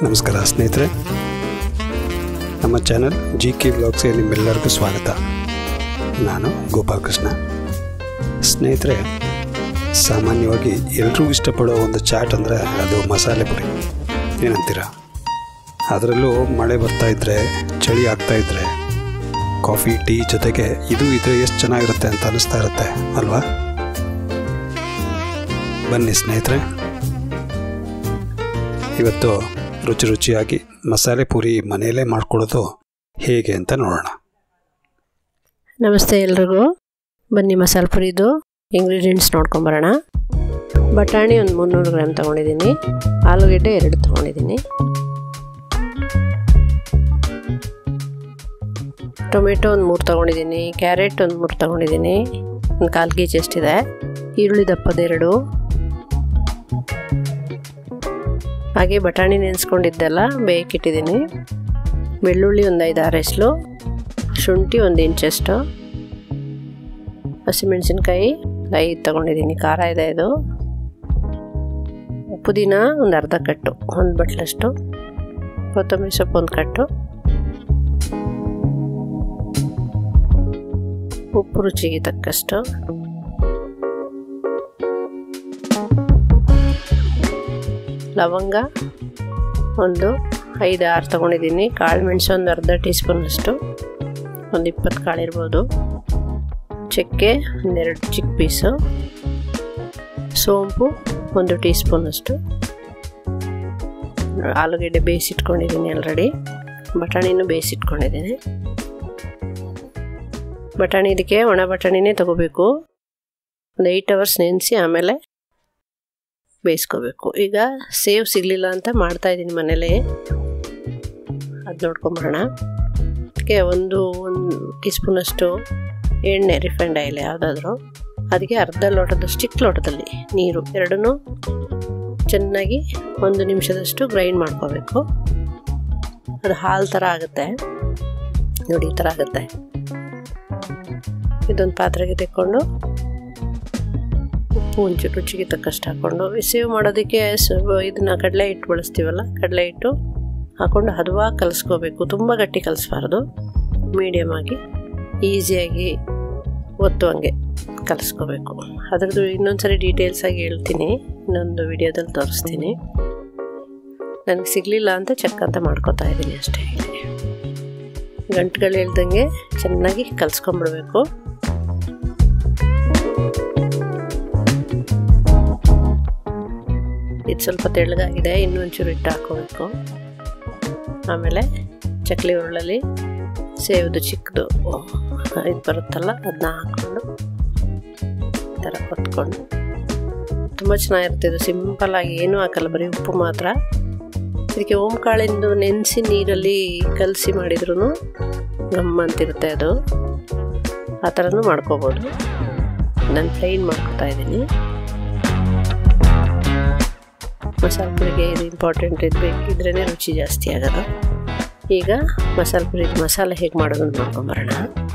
ನಮಸ್ಕಾರ ಸ್ನೇಹಿತರೆ ನಮ್ಮ ಚಾನಲ್ ಜಿ ಕೆ ವ್ಲಾಗ್ಸ್ಗೆ ನಿಮ್ಮೆಲ್ಲರಿಗೂ ಸ್ವಾಗತ ನಾನು ಗೋಪಾಲಕೃಷ್ಣ ಸ್ನೇಹಿತರೆ ಸಾಮಾನ್ಯವಾಗಿ ಎಲ್ರಿಗೂ ಇಷ್ಟಪಡೋ ಒಂದು ಚಾಟ್ ಅಂದರೆ ಅದು ಮಸಾಲೆ ಪುರಿ ಏನಂತೀರ ಅದರಲ್ಲೂ ಮಳೆ ಬರ್ತಾ ಇದ್ದರೆ ಚಳಿ ಆಗ್ತಾ ಇದ್ದರೆ ಕಾಫಿ ಟೀ ಜೊತೆಗೆ ಇದು ಇದ್ರೆ ಎಷ್ಟು ಚೆನ್ನಾಗಿರುತ್ತೆ ಅಂತ ಅನಿಸ್ತಾ ಇರುತ್ತೆ ಅಲ್ವಾ ಬನ್ನಿ ಸ್ನೇಹಿತರೆ ಇವತ್ತು ರುಚಿ ರುಚಿಯಾಗಿ ಮಸಾಲೆ ಪೂರಿ ಮನೆಯಲ್ಲೇ ಮಾಡ್ಕೊಳ್ಳೋದು ಹೇಗೆ ಅಂತ ನೋಡೋಣ ನಮಸ್ತೆ ಎಲ್ರಿಗೂ ಬನ್ನಿ ಮಸಾಲೆ ಪುರಿದು ಇಂಗ್ರೀಡಿಯೆಂಟ್ಸ್ ನೋಡ್ಕೊಂಬರೋಣ ಬಟಾಣಿ ಒಂದು ಮುನ್ನೂರು ಗ್ರಾಮ್ ತೊಗೊಂಡಿದ್ದೀನಿ ಆಲೂಗೆಡ್ಡೆ ಎರಡು ತೊಗೊಂಡಿದ್ದೀನಿ ಟೊಮೆಟೊ ಒಂದು ಮೂರು ತೊಗೊಂಡಿದ್ದೀನಿ ಕ್ಯಾರೆಟ್ ಒಂದು ಮೂರು ತೊಗೊಂಡಿದ್ದೀನಿ ಒಂದು ಕಾಲು ಕೆ ಜಿ ಅಷ್ಟಿದೆ ಈರುಳ್ಳಿ ದಪ್ಪದೆರಡು ಹಾಗೆ ಬಟಾಣಿ ನೆನೆಸ್ಕೊಂಡಿದ್ದೆಲ್ಲ ಬೇಯಕ್ಕಿಟ್ಟಿದ್ದೀನಿ ಬೆಳ್ಳುಳ್ಳಿ ಒಂದು ಐದು ಆರು ಎಸ್ಲು ಶುಂಠಿ ಒಂದು ಇಂಚಷ್ಟು ಹಸಿಮೆಣಸಿನ್ಕಾಯಿ ಐದು ತೊಗೊಂಡಿದ್ದೀನಿ ಖಾರ ಇದೆ ಇದು ಪುದೀನ ಒಂದು ಅರ್ಧ ಕಟ್ಟು ಒಂದು ಬಟ್ಲಷ್ಟು ಕೊತ್ತಂಬರಿ ಸೊಪ್ಪು ಒಂದು ಕಟ್ಟು ಉಪ್ಪು ರುಚಿಗೆ ತಕ್ಕಷ್ಟು ಲವಂಗ ಒಂದು ಐದು ಆರು ತೊಗೊಂಡಿದ್ದೀನಿ ಕಾಳು ಮೆಣಸು ಒಂದು ಅರ್ಧ ಟೀ ಸ್ಪೂನಷ್ಟು ಒಂದು ಇಪ್ಪತ್ತು ಕಾಳು ಇರ್ಬೋದು ಚಕ್ಕೆ ಒಂದೆರಡು ಚಿಕ್ಕ ಪೀಸು ಸೋಂಪು ಒಂದು ಟೀ ಸ್ಪೂನಷ್ಟು ಆಲೂಗೆಡ್ಡೆ ಬೇಯಿಸಿಟ್ಕೊಂಡಿದ್ದೀನಿ ಆಲ್ರೆಡಿ ಬಟಾಣಿನೂ ಬೇಯಿಸಿಟ್ಕೊಂಡಿದ್ದೀನಿ ಬಟಾಣಿ ಇದಕ್ಕೆ ಒಣ ಬಟಾಣಿನೇ ತೊಗೋಬೇಕು ಒಂದು ಏಯ್ಟ್ ಅವರ್ಸ್ ನೆನೆಸಿ ಆಮೇಲೆ ಬೇಯಿಸ್ಕೋಬೇಕು ಈಗ ಸೇವ್ ಸಿಗಲಿಲ್ಲ ಅಂತ ಮಾಡ್ತಾಯಿದ್ದೀನಿ ಮನೇಲೇ ಅದು ನೋಡ್ಕೊಂಬರೋಣ ಅದಕ್ಕೆ ಒಂದು ಒಂದು ಟೀ ಸ್ಪೂನಷ್ಟು ಎಣ್ಣೆ ರಿಫೈಂಡ್ ಆಯಿಲ್ ಯಾವುದಾದ್ರೂ ಅದಕ್ಕೆ ಅರ್ಧ ಲೋಟದಷ್ಟು ಚಿಕ್ಕ ಲೋಟದಲ್ಲಿ ನೀರು ಎರಡನ್ನೂ ಚೆನ್ನಾಗಿ ಒಂದು ನಿಮಿಷದಷ್ಟು ಗ್ರೈಂಡ್ ಮಾಡ್ಕೋಬೇಕು ಅದು ಹಾಲು ಥರ ಆಗುತ್ತೆ ನೋಡಿ ಈ ಥರ ಆಗುತ್ತೆ ಇದೊಂದು ಪಾತ್ರೆಗೆ ತೆಕ್ಕೊಂಡು ಉಪ್ಪು ಒಂಚು ರುಚಿಗೆ ತಕ್ಕಷ್ಟು ಹಾಕ್ಕೊಂಡು ಸೇವ್ ಮಾಡೋದಕ್ಕೆ ಇದನ್ನ ಕಡಲೆ ಹಿಟ್ಟು ಬಳಸ್ತೀವಲ್ಲ ಕಡಲೆ ಹಿಟ್ಟು ಹಾಕ್ಕೊಂಡು ಹದವಾಗಿ ಕಲಿಸ್ಕೋಬೇಕು ತುಂಬ ಗಟ್ಟಿ ಕಲಿಸ್ಬಾರ್ದು ಮೀಡಿಯಮ್ ಆಗಿ ಈಸಿಯಾಗಿ ಒತ್ತುವಂಗೆ ಕಲಿಸ್ಕೋಬೇಕು ಅದರದ್ದು ಇನ್ನೊಂದು ಸರಿ ಡೀಟೇಲ್ಸಾಗಿ ಹೇಳ್ತೀನಿ ಇನ್ನೊಂದು ವಿಡಿಯೋದಲ್ಲಿ ತೋರಿಸ್ತೀನಿ ನನಗೆ ಸಿಗಲಿಲ್ಲ ಅಂತ ಚೆಕ್ ಅಂತ ಮಾಡ್ಕೋತಾ ಇದ್ದೀನಿ ಅಷ್ಟೇ ಗಂಟುಗಳು ಹೇಳ್ದಂಗೆ ಚೆನ್ನಾಗಿ ಕಲಿಸ್ಕೊಂಬಿಡ್ಬೇಕು ಇದು ಸ್ವಲ್ಪ ತೆಳ್ಳಗಾಗಿದೆ ಇನ್ನೂ ಒಂಚೂರು ಹಿಟ್ಟು ಹಾಕೋಬೇಕು ಆಮೇಲೆ ಚಕ್ಲಿ ಉರುಳಲ್ಲಿ ಸೇವ್ದು ಚಿಕ್ಕದು ಇದು ಬರುತ್ತಲ್ಲ ಅದನ್ನ ಹಾಕ್ಕೊಂಡು ಈ ಥರ ಹೊತ್ಕೊಂಡು ತುಂಬ ಚೆನ್ನಾಗಿರುತ್ತೆ ಇದು ಸಿಂಪಲ್ಲಾಗಿ ಏನೂ ಹಾಕಲ್ಲ ಬರೀ ಉಪ್ಪು ಮಾತ್ರ ಇದಕ್ಕೆ ಓಂಕಾಳಿಂದು ನೆನೆಸಿ ನೀರಲ್ಲಿ ಕಲಸಿ ಮಾಡಿದ್ರೂ ಗಮ್ಮ ಅಂತಿರುತ್ತೆ ಅದು ಆ ಥರನೂ ಮಾಡ್ಕೋಬೋದು ನಾನು ಪ್ಲೈನ್ ಮಾಡ್ಕೊತಾ ಇದ್ದೀನಿ ಮಸಾಲೆ ಪುರಿಗೆ ಇದು ಇಂಪಾರ್ಟೆಂಟ್ ಇದು ಬೇಕಿದ್ರೇ ರುಚಿ ಜಾಸ್ತಿ ಆಗೋದು ಈಗ ಮಸಾಲೆ ಪುರಿ ಮಸಾಲೆ ಹೇಗೆ ಮಾಡೋದು ಅಂತ ನೋಡ್ಕೊಂಬರೋಣ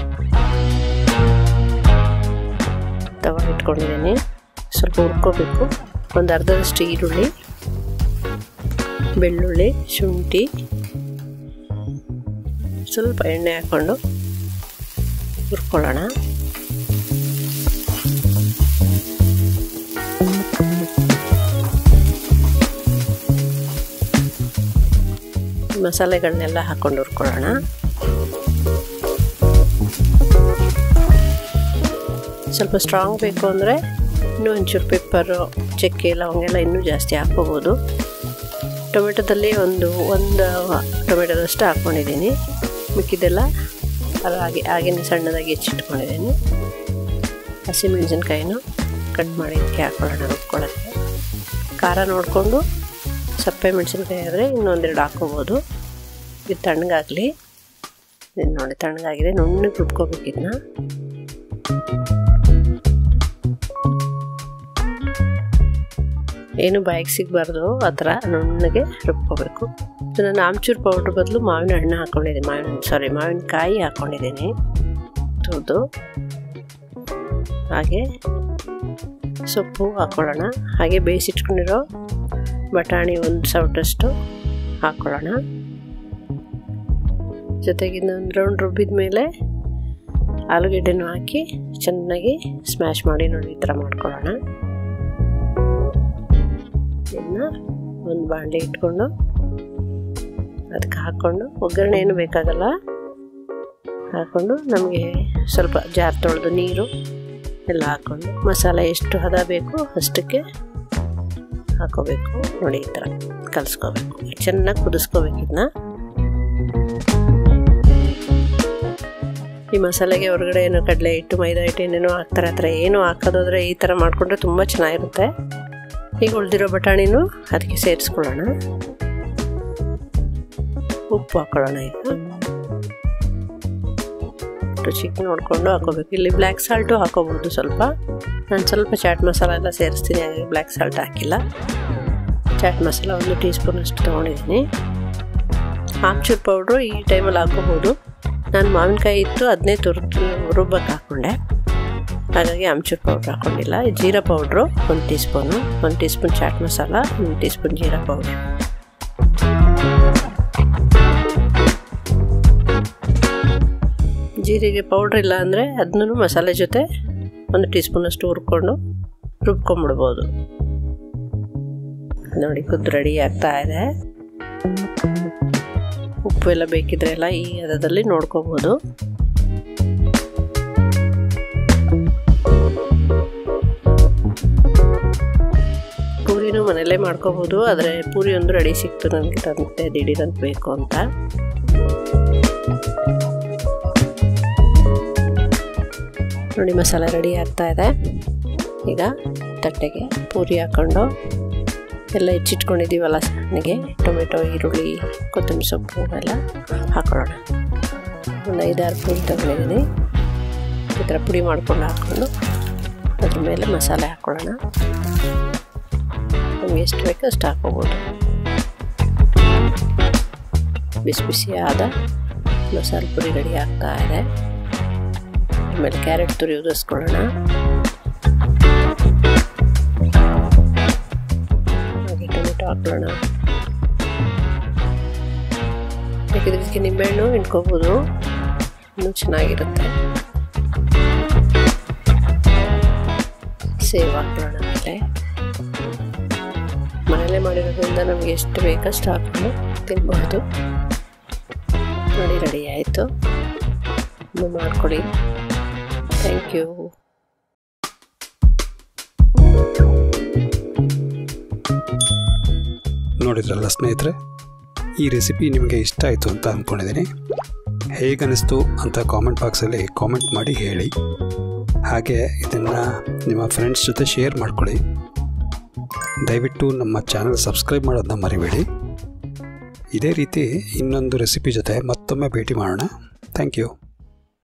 ತವ ಇಟ್ಕೊಂಡಿದ್ದೀನಿ ಸ್ವಲ್ಪ ಹುರ್ಕೋಬೇಕು ಒಂದು ಅರ್ಧದಷ್ಟು ಈರುಳ್ಳಿ ಬೆಳ್ಳುಳ್ಳಿ ಶುಂಠಿ ಸ್ವಲ್ಪ ಎಣ್ಣೆ ಹಾಕ್ಕೊಂಡು ಹುರ್ಕೊಳ್ಳೋಣ ಮಸಾಲೆಗಳನ್ನೆಲ್ಲ ಹಾಕ್ಕೊಂಡು ಹುರ್ಕೊಳ್ಳೋಣ ಸ್ವಲ್ಪ ಸ್ಟ್ರಾಂಗ್ ಬೇಕು ಅಂದರೆ ಇನ್ನೂ ಒಂಚೂರು ಪೆಪ್ಪರು ಚಕ್ಕೆ ಲವಂಗೆಲ್ಲ ಇನ್ನೂ ಜಾಸ್ತಿ ಹಾಕ್ಕೋಬೋದು ಟೊಮೆಟೊದಲ್ಲಿ ಒಂದು ಒಂದು ಟೊಮೆಟೊದಷ್ಟು ಹಾಕ್ಕೊಂಡಿದ್ದೀನಿ ಮಿಕ್ಕಿದೆಲ್ಲ ಅದು ಹಾಗೆ ಹಾಗೆಯೇ ಸಣ್ಣದಾಗಿ ಹೆಚ್ಚಿಟ್ಕೊಂಡಿದ್ದೀನಿ ಹಸಿಮೆಣಸಿನ್ಕಾಯಿನೂ ಕಟ್ ಮಾಡಿ ಇದಕ್ಕೆ ಹಾಕ್ಕೊಳ್ಳೋಣ ರುಬ್ಕೊಳ್ಳೋಕ್ಕೆ ಖಾರ ನೋಡಿಕೊಂಡು ಸಪ್ಪೆ ಮೆಣಸಿನ್ಕಾಯಿ ಆದರೆ ಇನ್ನೊಂದೆರಡು ಹಾಕ್ಕೋಬೋದು ಇದು ತಣ್ಣಗಾಗಲಿ ಇದು ನೋಡಿ ತಣ್ಣಗಾಗಿದೆ ನುಣ್ಣಗೆ ರುಬ್ಕೋಬೇಕು ಇದನ್ನ ಏನು ಬಾಯಿಗೆ ಸಿಗಬಾರ್ದು ಆ ಥರ ನುಣ್ಣಗೆ ರುಬ್ಕೋಬೇಕು ನಾನು ಆಮ್ಚೂರು ಪೌಡ್ರ್ ಬದಲು ಮಾವಿನ ಹಣ್ಣು ಹಾಕ್ಕೊಂಡಿದ್ದೀನಿ ಮಾವಿನ ಸಾರಿ ಮಾವಿನಕಾಯಿ ಹಾಕ್ಕೊಂಡಿದ್ದೀನಿ ತುರಿದು ಹಾಗೆ ಸೊಪ್ಪು ಹಾಕ್ಕೊಳ್ಳೋಣ ಹಾಗೆ ಬೇಯಿಸಿಟ್ಕೊಂಡಿರೋ ಬಟಾಣಿ ಒಂದು ಸೌಟಷ್ಟು ಹಾಕ್ಕೊಳ್ಳೋಣ ಜೊತೆಗೆ ಇನ್ನೊಂದು ರೌಂಡ್ ರುಬ್ಬಿದ ಮೇಲೆ ಆಲೂಗೆಡ್ಡೆನೂ ಹಾಕಿ ಚೆನ್ನಾಗಿ ಸ್ಮ್ಯಾಶ್ ಮಾಡಿ ನೋಡಿ ಈ ಥರ ಮಾಡ್ಕೊಳ್ಳೋಣ ಇನ್ನು ಒಂದು ಬಾಣಲೆ ಇಟ್ಕೊಂಡು ಅದಕ್ಕೆ ಹಾಕ್ಕೊಂಡು ಒಗ್ಗರಣೆ ಏನು ಬೇಕಾಗಲ್ಲ ಹಾಕ್ಕೊಂಡು ನಮಗೆ ಸ್ವಲ್ಪ ಜಾರ್ ತೊಳೆದು ನೀರು ಎಲ್ಲ ಹಾಕ್ಕೊಂಡು ಮಸಾಲೆ ಎಷ್ಟು ಹದ ಬೇಕು ಅಷ್ಟಕ್ಕೆ ಹಾಕೋಬೇಕು ನೋಡಿ ಈ ಥರ ಕಲಿಸ್ಕೋಬೇಕು ಚೆನ್ನಾಗಿ ಕುದಿಸ್ಕೋಬೇಕು ಇದನ್ನ ಈ ಮಸಾಲೆಗೆ ಹೊರಗಡೆ ಏನು ಕಡಲೆ ಹಿಟ್ಟು ಮೈದಾ ಹಿಟ್ಟು ಏನೇನೋ ಹಾಕ್ತಾರೆ ಆ ಥರ ಏನು ಹಾಕೋದಾದ್ರೆ ಈ ಥರ ಮಾಡಿಕೊಂಡ್ರೆ ತುಂಬ ಚೆನ್ನಾಗಿರುತ್ತೆ ಈಗ ಉಳಿದಿರೋ ಬಟಾಣಿನೂ ಅದಕ್ಕೆ ಸೇರಿಸ್ಕೊಳ್ಳೋಣ ಉಪ್ಪು ಹಾಕೊಳ್ಳೋಣ ಈಗ ರುಚಿಗೆ ನೋಡಿಕೊಂಡು ಹಾಕೋಬೇಕು ಇಲ್ಲಿ ಬ್ಲ್ಯಾಕ್ ಸಾಲ್ಟು ಹಾಕೋಬೋದು ಸ್ವಲ್ಪ ನಾನು ಸ್ವಲ್ಪ ಚಾಟ್ ಮಸಾಲ ಎಲ್ಲ ಸೇರಿಸ್ತೀನಿ ಹಾಗಾಗಿ ಬ್ಲ್ಯಾಕ್ ಸಾಲ್ಟ್ ಹಾಕಿಲ್ಲ ಚಾಟ್ ಮಸಾಲ ಒಂದು ಟೀ ಸ್ಪೂನ್ ಅಷ್ಟು ತೊಗೊಂಡಿದ್ದೀನಿ ಆಮ್ಚೂರ್ ಪೌಡ್ರು ಈ ಟೈಮಲ್ಲಿ ಹಾಕೋಬೋದು ನಾನು ಮಾವಿನಕಾಯಿ ಇತ್ತು ಅದನ್ನೇ ತುರ್ದು ರುಬ್ಬಕ್ಕೆ ಹಾಕ್ಕೊಂಡೆ ಹಾಗಾಗಿ ಆಮ್ಚೂರ್ ಪೌಡ್ರ್ ಹಾಕ್ಕೊಂಡಿಲ್ಲ ಜೀರಾ ಪೌಡ್ರು ಒಂದು ಟೀ ಸ್ಪೂನು ಒಂದು ಟೀ ಸ್ಪೂನ್ ಚಾಟ್ ಮಸಾಲ ಒಂದು ಟೀ ಸ್ಪೂನ್ ಜೀರಾ ಪೌಡ್ರ್ ಜೀರಿಗೆ ಪೌಡ್ರ್ ಇಲ್ಲ ಅಂದರೆ ಅದನ್ನು ಮಸಾಲೆ ಜೊತೆ ಒಂದು ಟೀ ಸ್ಪೂನಷ್ಟು ಹುರ್ಕೊಂಡು ರುಬ್ಕೊಂಬಿಡ್ಬೋದು ನೋಡಿ ಕುದ್ದು ರೆಡಿ ಆಗ್ತಾ ಇದೆ ಉಪ್ಪು ಎಲ್ಲ ಬೇಕಿದ್ರೆ ಎಲ್ಲ ಈ ಹದದಲ್ಲಿ ನೋಡ್ಕೋಬೋದು ಪೂರಿನೂ ಮನೆಯಲ್ಲೇ ಮಾಡ್ಕೋಬೋದು ಆದರೆ ಪೂರಿ ಒಂದು ರೆಡಿ ಸಿಕ್ತು ನನಗೆ ತಂತೆ ದಿಢೀರಂತ ಬೇಕು ಅಂತ ನೋಡಿ ಮಸಾಲೆ ರೆಡಿ ಆಗ್ತಾ ಇದೆ ಈಗ ತಟ್ಟೆಗೆ ಪೂರಿ ಹಾಕ್ಕೊಂಡು ಎಲ್ಲ ಹೆಚ್ಚಿಟ್ಕೊಂಡಿದ್ದೀವಲ್ಲ ಸಣ್ಣಗೆ ಟೊಮೆಟೊ ಈರುಳ್ಳಿ ಕೊತ್ತಂಬರಿ ಸೊಪ್ಪು ಎಲ್ಲ ಹಾಕೊಳ್ಳೋಣ ಒಂದು ಐದಾರು ಪೂರಿ ತಗೊಂಡಿದ್ದೀನಿ ಈ ಥರ ಪುಡಿ ಮಾಡ್ಕೊಂಡು ಹಾಕ್ಕೊಂಡು ಅದ್ರ ಮೇಲೆ ಮಸಾಲೆ ಹಾಕ್ಕೊಳ್ಳೋಣ ನಮ್ಗೆ ಎಷ್ಟು ಬೇಕೋ ಅಷ್ಟು ಹಾಕೋಬೋದು ಬಿಸಿ ಬಿಸಿ ಆದ ಮಸಾಲೆ ಪುರಿ ರೆಡಿ ಆಗ್ತಾ ಇದೆ ಆಮೇಲೆ ಕ್ಯಾರೆಟ್ ತುರಿ ಉದಿಸ್ಕೊಳ್ಳೋಣ ಹಾಗೆ ಟೊಮೆಟೊ ಹಾಕೊಳ್ಳೋಣ ಬೇಕಿದ್ರೆ ಇದಕ್ಕೆ ನಿಂಬೆಹಣ್ಣು ಇಟ್ಕೋಬೋದು ಇನ್ನೂ ಚೆನ್ನಾಗಿರುತ್ತೆ ಸೇವ್ ಹಾಕೊಳ್ಳೋಣ ಆಮೇಲೆ ಮನೇಲೆ ಮಾಡಿರೋದ್ರಿಂದ ನಮಗೆ ಎಷ್ಟು ಬೇಕಷ್ಟು ಹಾಕೊಂಡು ತಿನ್ಬಹುದು ನೋಡಿ ರೆಡಿ ಆಯಿತು ಮಾಡ್ಕೊಳ್ಳಿ ಥ್ಯಾಂಕ್ ಯು ನೋಡಿದ್ರಲ್ಲ ಸ್ನೇಹಿತರೆ ಈ ರೆಸಿಪಿ ನಿಮಗೆ ಇಷ್ಟ ಆಯಿತು ಅಂತ ಅಂದ್ಕೊಂಡಿದ್ದೀನಿ ಹೇಗನ್ನಿಸ್ತು ಅಂತ ಕಾಮೆಂಟ್ ಬಾಕ್ಸಲ್ಲಿ ಕಾಮೆಂಟ್ ಮಾಡಿ ಹೇಳಿ ಹಾಗೆ ಇದನ್ನು ನಿಮ್ಮ ಫ್ರೆಂಡ್ಸ್ ಜೊತೆ ಶೇರ್ ಮಾಡ್ಕೊಳ್ಳಿ ದಯವಿಟ್ಟು ನಮ್ಮ ಚಾನಲ್ ಸಬ್ಸ್ಕ್ರೈಬ್ ಮಾಡೋದನ್ನ ಮರಿಬೇಡಿ ಇದೇ ರೀತಿ ಇನ್ನೊಂದು ರೆಸಿಪಿ ಜೊತೆ ಮತ್ತೊಮ್ಮೆ ಭೇಟಿ ಮಾಡೋಣ ಥ್ಯಾಂಕ್ ಯು